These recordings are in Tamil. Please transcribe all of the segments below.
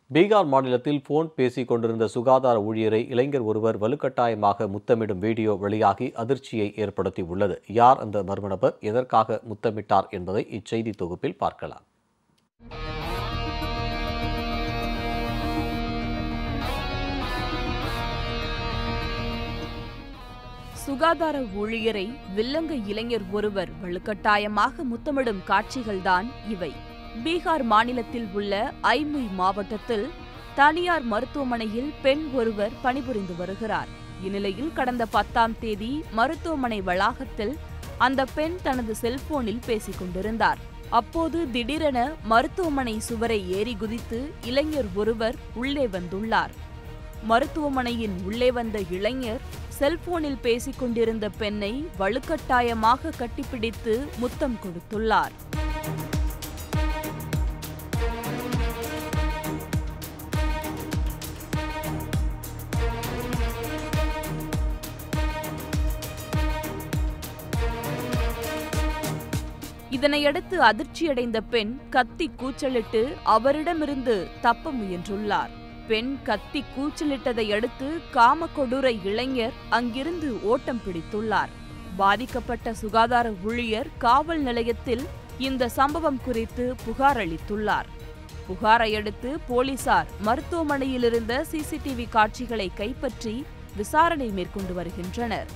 பீகார் மாநிலத்தில் போன் பேசிக் கொண்டிருந்த சுகாதார ஊழியரை இளைஞர் ஒருவர் வலுக்கட்டாயமாக முத்தமிடும் வீடியோ வெளியாகி அதிர்ச்சியை ஏற்படுத்தியுள்ளது யார் அந்த மர்ம நபர் எதற்காக முத்தமிட்டார் என்பதை இச்செய்தி தொகுப்பில் பார்க்கலாம் சுகாதார ஊழியரை வில்லங்க இளைஞர் ஒருவர் வலுக்கட்டாயமாக முத்தமிடும் காட்சிகள்தான் இவை பீகார் மாநிலத்தில் உள்ள ஐமுய் மாவட்டத்தில் தனியார் மருத்துவமனையில் பெண் ஒருவர் பணிபுரிந்து வருகிறார் இந்நிலையில் கடந்த பத்தாம் தேதி மருத்துவமனை வளாகத்தில் அந்த பெண் தனது செல்போனில் பேசிக் கொண்டிருந்தார் அப்போது திடீரென மருத்துவமனை சுவரை ஏறி குதித்து இளைஞர் ஒருவர் உள்ளே வந்துள்ளார் மருத்துவமனையின் உள்ளே வந்த இளைஞர் செல்போனில் பேசிக் கொண்டிருந்த பெண்ணை வலுக்கட்டாயமாக கட்டிப்பிடித்து முத்தம் கொடுத்துள்ளார் இதனையடுத்து அதிர்ச்சியடைந்த பெண் கத்தி கூச்சலிட்டு அவரிடமிருந்து தப்ப முயன்றுள்ளார் பெண் கத்தி கூச்சலிட்டதை அடுத்து காமக்கொடூர இளைஞர் அங்கிருந்து ஓட்டம் பிடித்துள்ளார் பாதிக்கப்பட்ட சுகாதார ஊழியர் காவல் நிலையத்தில் இந்த சம்பவம் குறித்து புகார் அளித்துள்ளார் புகாரை அடுத்து போலீசார் மருத்துவமனையில் இருந்த சிசிடிவி காட்சிகளை கைப்பற்றி விசாரணை மேற்கொண்டு வருகின்றனர்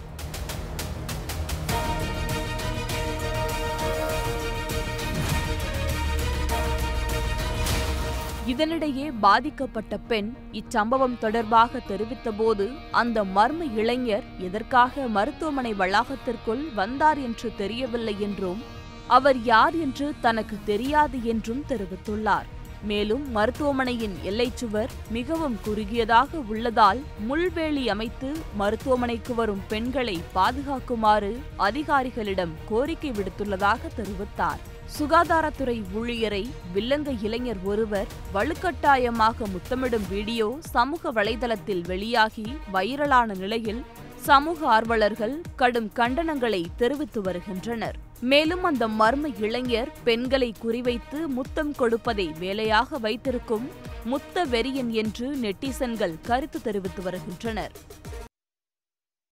இதனிடையே பாதிக்கப்பட்ட பெண் இச்சம்பவம் தொடர்பாக தெரிவித்தபோது அந்த மர்ம இளைஞர் எதற்காக மருத்துவமனை வளாகத்திற்குள் வந்தார் என்று தெரியவில்லை என்றும் அவர் யார் என்று தனக்கு தெரியாது என்றும் தெரிவித்துள்ளார் மேலும் மருத்துவமனையின் எல்லைச்சுவர் மிகவும் குறுகியதாக உள்ளதால் முள்வேலி அமைத்து மருத்துவமனைக்கு வரும் பெண்களை பாதுகாக்குமாறு அதிகாரிகளிடம் கோரிக்கை விடுத்துள்ளதாக தெரிவித்தார் சுகாதாரத்துறை ஊழியரை வில்லங்க இளைஞர் ஒருவர் வலுக்கட்டாயமாக முத்தமிடும் வீடியோ சமூக வலைதளத்தில் வெளியாகி வைரலான நிலையில் சமூக ஆர்வலர்கள் கடும் கண்டனங்களை தெரிவித்து வருகின்றனர் மேலும் அந்த மர்ம இளைஞர் பெண்களை குறிவைத்து முத்தம் கொடுப்பதை வேலையாக வைத்திருக்கும் முத்த வெறியன் என்று நெட்டிசன்கள் கருத்து தெரிவித்து வருகின்றனர்